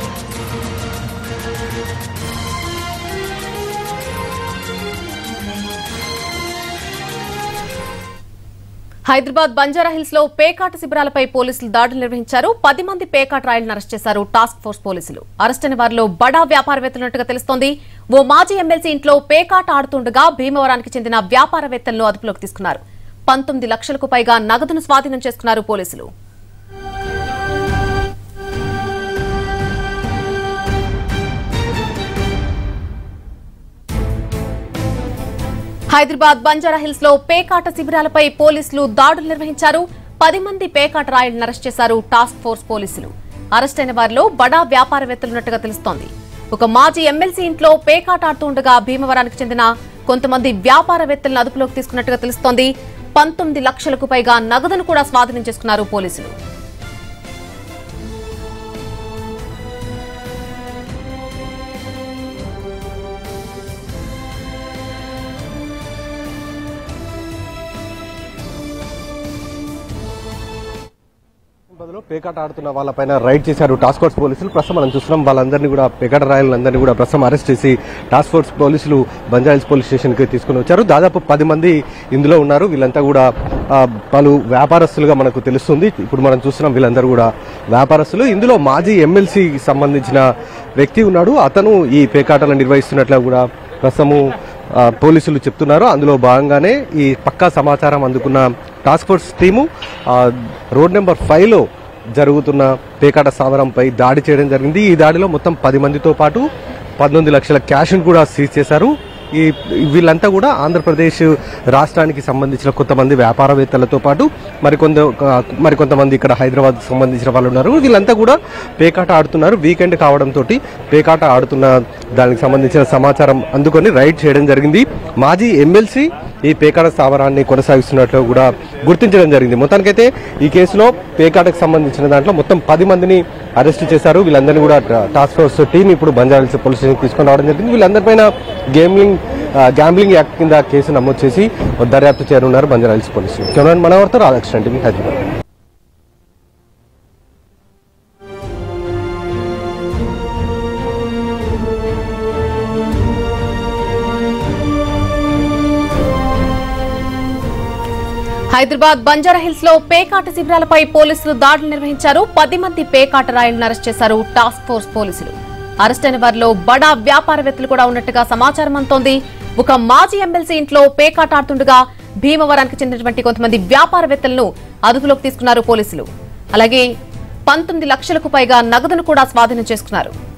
హైదరాబాద్ బంజారాహిల్స్ లో పేకాట శిబిరాలపై పోలీసులు దాడులు నిర్వహించారు పది మంది పేకాట రాయలను అరెస్ట్ చేశారు టాస్క్ ఫోర్స్ పోలీసులు అరెస్ట్ అయిన వారిలో బడా వ్యాపారవేత్తలున్నట్టుగా తెలుస్తోంది ఓ మాజీ ఎమ్మెల్సీ ఇంట్లో పేకాట ఆడుతుండగా భీమవరానికి చెందిన వ్యాపారవేత్తలను అదుపులోకి తీసుకున్నారు పంతొమ్మిది లక్షలకు పైగా నగదును స్వాధీనం చేసుకున్నారు పోలీసులు హైదరాబాద్ బంజారాహిల్స్ లో పేకాట శిబిరాలపై పోలీసులు దాడులు నిర్వహించారు పది మంది పేకాట రాయులను అరెస్ట్ చేశారు టాస్క్ ఫోర్స్ పోలీసులు అరెస్ట్ అయిన వారిలో బడా వ్యాపారవేత్తలున్నట్టుగా తెలుస్తోంది ఒక మాజీ ఎమ్మెల్సీ ఇంట్లో పేకాట ఆడుతుండగా భీమవరానికి చెందిన కొంతమంది వ్యాపారవేత్తలను అదుపులోకి తీసుకున్నట్టుగా తెలుస్తోంది పంతొమ్మిది లక్షలకు పైగా నగదును కూడా స్వాధీనం చేసుకున్నారు పోలీసులు బదులు పేకాట ఆడుతున్న వాళ్ళపైన రైడ్ చేశారు టాస్క్ ఫోర్స్ పోలీసులు ప్రస్తుతం మనం చూస్తున్నాం వాళ్ళందరినీ కూడా పేకాట రాయలందరినీ కూడా ప్రస్తుతం అరెస్ట్ చేసి టాస్క్ ఫోర్స్ పోలీసులు బంజాయిల్స్ పోలీస్ స్టేషన్ కి తీసుకుని వచ్చారు దాదాపు పది మంది ఇందులో ఉన్నారు వీళ్ళంతా కూడా ఆ, పలు వ్యాపారస్తులుగా మనకు తెలుస్తుంది ఇప్పుడు మనం చూస్తున్నాం వీళ్ళందరూ కూడా వ్యాపారస్తులు ఇందులో మాజీ ఎమ్మెల్సీ సంబంధించిన వ్యక్తి ఉన్నాడు అతను ఈ పేకాటలు నిర్వహిస్తున్నట్లు కూడా ప్రస్తుతము ఆ, పోలీసులు చెప్తున్నారు అందులో భాగంగానే ఈ పక్కా సమాచారం అందుకున్న టాస్క్ ఫోర్స్ టీము ఆ, రోడ్ నెంబర్ ఫైవ్ లో జరుగుతున్న పేకాట స్థావరంపై దాడి చేయడం జరిగింది ఈ దాడిలో మొత్తం పది మందితో పాటు పంతొమ్మిది లక్షల క్యాష్ను కూడా సీజ్ చేశారు ఈ వీళ్ళంతా కూడా ఆంధ్రప్రదేశ్ రాష్ట్రానికి సంబంధించిన కొంతమంది వ్యాపారవేత్తలతో పాటు మరికొంత మరికొంతమంది ఇక్కడ హైదరాబాద్ సంబంధించిన వాళ్ళు ఉన్నారు వీళ్ళంతా కూడా పేకాట ఆడుతున్నారు వీకెండ్ కావడంతో పేకాట ఆడుతున్న దానికి సంబంధించిన సమాచారం అందుకొని రైడ్ చేయడం జరిగింది మాజీ ఎమ్మెల్సీ ఈ పేకాట స్థావరాన్ని కొనసాగిస్తున్నట్లు కూడా గుర్తించడం జరిగింది మొత్తానికైతే ఈ కేసులో పేకాటకు సంబంధించిన దాంట్లో మొత్తం పది మందిని అరెస్ట్ చేశారు వీళ్ళందరినీ కూడా టా- టాస్క్ ఫోర్స్ టీం ఇప్పుడు బంజారాహిల్స్ పోలీస్ స్టేషన్ తీసుకొని రావడం జరిగింది వీళ్ళందరిపైన గేమ్లింగ్ ఆ, గ్యాంబ్లింగ్ యాక్ట్ కింద కేసు నమోదు చేసి దర్యాప్తు చేయనున్నారు బంజారాహిల్స్ పోలీసులు కెమెరా మనవర్తో రాధాకృష్ణ టీవీ హైదరాబాద్ హైదరాబాద్ బంజారాహిల్స్ లో పేకాట శిబిరాలపై పోలీసులు దాడులు నిర్వహించారు పది మంది పేకాట రాయలను అరెస్ట్ చేశారు టాస్క్ ఫోర్స్ పోలీసులు అరెస్ట్ అయిన వారిలో బడా వ్యాపారవేత్తలు కూడా ఉన్నట్టుగా సమాచారం అందుతోంది ఒక మాజీ ఎమ్మెల్సీ ఇంట్లో పేకాట ఆడుతుండగా భీమవరానికి చెందినటువంటి కొంతమంది వ్యాపారవేత్తలను అదుపులోకి తీసుకున్నారు పోలీసులు అలాగే పంతొమ్మిది లక్షలకు పైగా నగదును కూడా స్వాధీనం చేసుకున్నారు